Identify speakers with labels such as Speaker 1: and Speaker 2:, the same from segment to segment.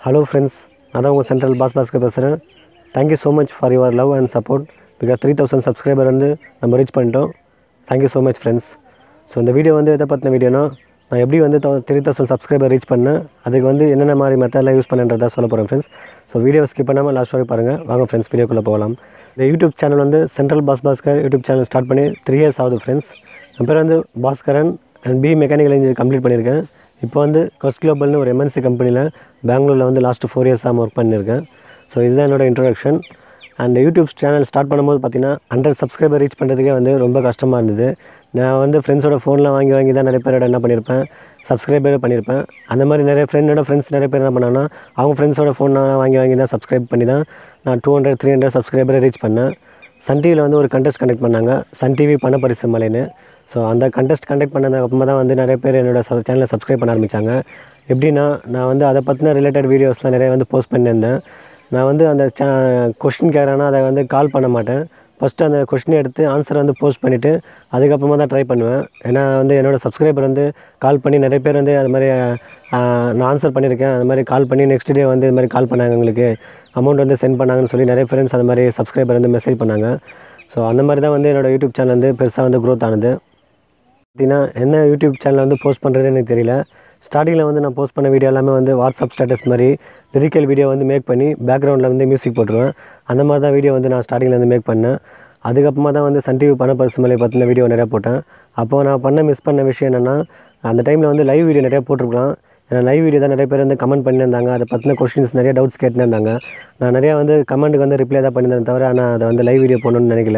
Speaker 1: hello friends நான் தான் உங்கள் சென்ட்ரல் பாஸ் பாஸ்கர் பேசுகிறேன் thank you so much for your love and support because three thousand subscriber வந்து நம்ம ரீச் பண்ணிட்டோம் thank you so much friends so இந்த வீடியோ வந்து எதை பற்றின வீடியோனா நான் எப்படி வந்து த்ரீ தௌசண்ட் சப்ஸ்கிரைபர் ரீச் பண்ணேன் அதுக்கு வந்து என்னென்ன மாதிரி மெத்தடில் யூஸ் பண்ணுன்றதா சொல்ல போகிறேன் ஃப்ரெண்ட்ஸ் ஸோ வீடியோ ஸ்கிப் பண்ணாமல் லாஸ்ட் வரை பாருங்கள் வாங்க ஃப்ரெண்ட்ஸ் வீடியோக்குள்ளே போகலாம் இந்த யூடியூப் சேனல் வந்து central boss Bhaskar YouTube channel start பண்ணி த்ரீ இயர்ஸ் ஆகுது ஃப்ரெண்ட்ஸ் என் பேர் வந்து Bhaskaran and B mechanical engineer complete பண்ணியிருக்கேன் இப்போ வந்து கொஸ்ட் குளோபல்னு ஒரு எம்என்சி கம்பெனியில் பெங்களூரில் வந்து லாஸ்ட்டு ஃபோர் இயர்ஸாக ஒர்க் பண்ணியிருக்கேன் ஸோ இதுதான் என்னோட introduction and YouTube channel start பண்ணும்போது பார்த்தீங்கன்னா ஹண்ட்ரட் சப்ஸ்கிரைபர் ரீச் பண்ணுறதுக்கே வந்து ரொம்ப கஷ்டமாக இருந்தது நான் வந்து ஃப்ரெண்ட்ஸோட ஃபோன்லாம் வாங்கி வாங்கி தான் நிறைய பேரோட என்ன பண்ணியிருப்பேன் சப்ஸ்கிரைபர் பண்ணியிருப்பேன் அந்த மாதிரி நிறைய ஃப்ரெண்டோட ஃப்ரெண்ட்ஸ் நிறைய பேர் என்ன பண்ணாங்கன்னா அவங்க ஃப்ரெண்ட்ஸோட ஃபோன்லாம் வாங்கி வாங்கி தான் சப்ஸ்கிரைப் பண்ணி தான் நான் டூ ஹண்ட்ரட் த்ரீ ஹண்ட்ரட் சப்ஸ்கிரைபரை ரீச் பண்ணேன் சன் டிவியில் வந்து ஒரு கண்டெஸ்ட் கண்டக்ட் பண்ணாங்க சன் டிவி பண பரிசு மலைன்னு ஸோ அந்த கண்டெஸ்ட் கண்டக்ட் பண்ணதுக்கு அப்புறமா தான் வந்து நிறைய பேர் என்னோட சேனலை சப்ஸ்கிரைப் பண்ண ஆரம்பித்தாங்க எப்படின்னா நான் வந்து அதை பற்றின ரிலேட்டட் வீடியோஸ்லாம் நிறைய வந்து போஸ்ட் பண்ணியிருந்தேன் நான் வந்து அந்த சே கொஷின் கேட்குறேன்னா அதை வந்து கால் பண்ண மாட்டேன் ஃபஸ்ட்டு அந்த கொஷினை எடுத்து ஆன்சரை வந்து போஸ்ட் பண்ணிவிட்டு அதுக்கப்புறமா தான் ட்ரை பண்ணுவேன் ஏன்னா வந்து என்னோடய சப்ஸ்கிரைபர் வந்து கால் பண்ணி நிறைய பேர் வந்து அது மாதிரி ஆஹ், நான் ஆன்சர் பண்ணியிருக்கேன் அது மாதிரி கால் பண்ணி நெக்ஸ்ட் டே வந்து இது மாதிரி கால் பண்ணாங்க எங்களுக்கு அமௌண்ட் வந்து சென்ட் பண்ணாங்கன்னு சொல்லி நிறைய ஃப்ரெண்ட்ஸ் அந்த மாதிரி சப்ஸ்கிரைபர் வந்து மெசேஜ் பண்ணாங்க ஸோ அந்த மாதிரி தான் வந்து என்னோடய யூடியூப் சேனல் வந்து பெருசாக வந்து க்ரோத் ஆனது பார்த்தீங்கன்னா என்ன யூடியூப் சேனலில் வந்து போஸ்ட் பண்ணுறது எனக்கு தெரியல ஸ்டார்டிங்கில் வந்து நான் போஸ்ட் பண்ண வீடியோ எல்லாமே வந்து வாட்ஸ்அப் ஸ்டேட்டஸ் மாதிரி லிரிக்கல் வீடியோ வந்து மேக் பண்ணி பேக்ரவுண்டில் வந்து மியூசிக் போட்டுருவேன் அந்த மாதிரி தான் வீடியோ வந்து நான் ஸ்டார்டிங்கில் வந்து மேக் பண்ணேன் அதுக்கப்புறமா தான் வந்து சன் டிவி பண பரிசு மலை பற்றின வீடியோ நிறையா போட்டேன் அப்போது நான் பண்ண மிஸ் பண்ண விஷயம் என்னென்னா அந்த டைமில் வந்து லைவ் வீடியோ நிறையா போட்டிருக்கலாம் ஏன்னா லைவ் வீடியோ தான் நிறைய பேர் வந்து கமெண்ட் பண்ணியிருந்தாங்க அதை பற்றின கொஷின்ஸ் நிறைய டவுட்ஸ் கேட்டுன்னு இருந்தாங்க நான் நிறையா வந்து கமெண்ட்டுக்கு வந்து ரிப்ளை தான் பண்ணியிருந்தேன் தவிர ஆனால் அதை வந்து லைவ் வீடியோ போடணும்னு நினைக்கல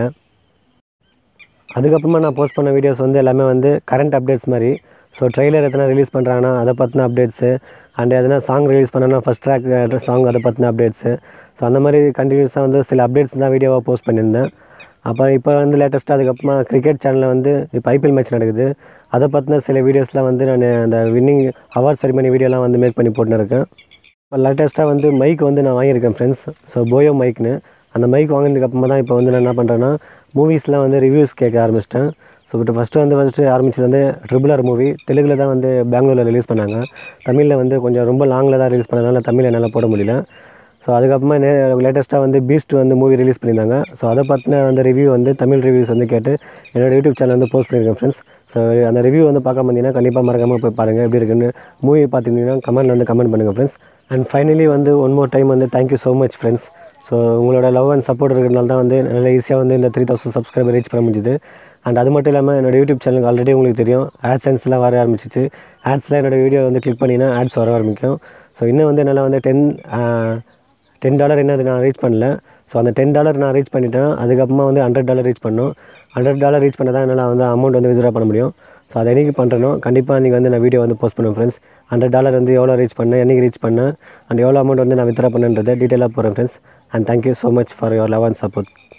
Speaker 1: அதுக்கப்புறமா நான் போஸ்ட் பண்ண வீடியோஸ் வந்து எல்லாமே வந்து கரண்ட் அப்டேட்ஸ் மாதிரி ஸோ ட்ரெய்லர் எத்தனை ரிலீஸ் பண்ணுறாங்கன்னா அதை பற்றின அப்டேட்ஸு அண்ட் எதனா சாங் ரிலீஸ் பண்ணனா ஃபஸ்ட் ட்ராக் சாங் அதை பற்றின அப்டேட்ஸு ஸோ அந்த மாதிரி கண்டினியூஸாக வந்து சில அப்டேட்ஸ் தான் வீடியோவாக போஸ்ட் பண்ணியிருந்தேன் அப்போ இப்போ வந்து லேட்டஸ்ட்டாக அதுக்கப்புறமா கிரிக்கெட் சேனலில் வந்து இப்போ ஐபிஎல் மேட்ச் நடக்குது அதை பற்றின சில வீடியோஸ்லாம் வந்து நான் அந்த வின்னிங் அவார்ட் செரிமனி வீடியோலாம் வந்து மேக் பண்ணி போட்டுன்னு இருக்கேன் இப்போ லேட்டஸ்ட்டாக வந்து மைக் வந்து நான் வாங்கியிருக்கேன் ஃப்ரெண்ட்ஸ் ஸோ போயோ மைக்னு அந்த மைக் வாங்கினதுக்கு அப்புறமா தான் இப்போ வந்து நான் என்ன பண்ணுறேன்னா மூவிஸ்லாம் வந்து ரிவ்யூஸ் கேட்க ஆரம்பிச்சிட்டேன் ஸோ இப்போ ஃபஸ்ட்டு வந்து ஃபஸ்ட்டு ஆரம்பிச்சது வந்து ட்ரிபிளர் மூவி தெலுங்கில் தான் வந்து பெங்களூரில் ரிலீஸ் பண்ணாங்க தமிழில் வந்து கொஞ்சம் ரொம்ப லாங்கில் தான் ரிலீஸ் பண்ணதுனால தமிழ் என்னால் போட முடியல ஸோ அதுக்கப்புறமா நே லேட்டஸ்ட்டாக வந்து பீஸ்ட் வந்து மூவி ரிலீஸ் பண்ணியிருந்தாங்க ஸோ அதை பற்றின அந்த ரிவ்யூ வந்து தமிழ் ரிவ்யூஸ் வந்து கேட்டு என்னோட யூடியூப் சேனல் வந்து போஸ்ட் பண்ணியிருக்கேன் ஃப்ரெண்ட்ஸ் ஸோ அந்த ரிவ்யூ வந்து பார்க்க வந்தீங்கன்னா கண்டிப்பாக மறக்காமல் போய் பாருங்கள் எப்படி இருக்குன்னு மூவி பார்த்துருந்தீங்கன்னா கமெண்ட்டில் வந்து கமெண்ட் பண்ணுங்கள் ஃப்ரெண்ட்ஸ் அண்ட் ஃபைனலி வந்து ஒன் மோர் டைம் வந்து thank you so much friends so உங்களோட லவ் அண்ட் சப்போர்ட் இருக்கிறதுனால தான் வந்து நல்லா ஈஸியாக வந்து இந்த த்ரீ தௌசண்ட் சப்ஸ்கிரைபர் ரீச் பண்ண முடிஞ்சுது அண்ட் அது மட்டும் இல்லாமல் என்னோட யூடியூப் சேனலுக்கு ஆல்ரெடி உங்களுக்கு தெரியும் ஆட்சன்ஸ்லாம் வர ஆரம்பிச்சிச்சு ஆட்ஸில் என்னோட வீடியோ வந்து கிளிக் பண்ணினா ஆட்ஸ் வர ஆரம்பிக்கும் ஸோ இன்னும் வந்து என்னால் வந்து டென் டென் டாலர் என்ன அது நான் ரீச் பண்ணல ஸோ அந்த டென் டாலர் நான் ரீச் பண்ணிட்டேன் அதுக்கப்புறமா வந்து ஹண்ட்ரட் டாலர் ரீச் பண்ணணும் ஹண்ட்ரட் டாலர் ரீச் பண்ண தான் என்னால் வந்து அமௌண்ட் வந்து வித்ட்ரா பண்ண முடியும் ஸோ அதை என்னைக்கு பண்ணுறனோ கண்டிப்பாக நீங்கள் வந்து நான் வீடியோ வந்து போஸ்ட் பண்ணுவேன் ஃப்ரெண்ட்ஸ் ஹண்ட்ரட் டாலர் வந்து எவ்வளோ ரீச் பண்ணேன் என்னைக்கு ரீச் பண்ணேன் அண்ட் எவ்வளோ அமௌண்ட் வந்து நான் வித்ட்ரா பண்ணேன்றதை டீட்டெயிலாக போகிறேன் friends and thank you so much for your love and support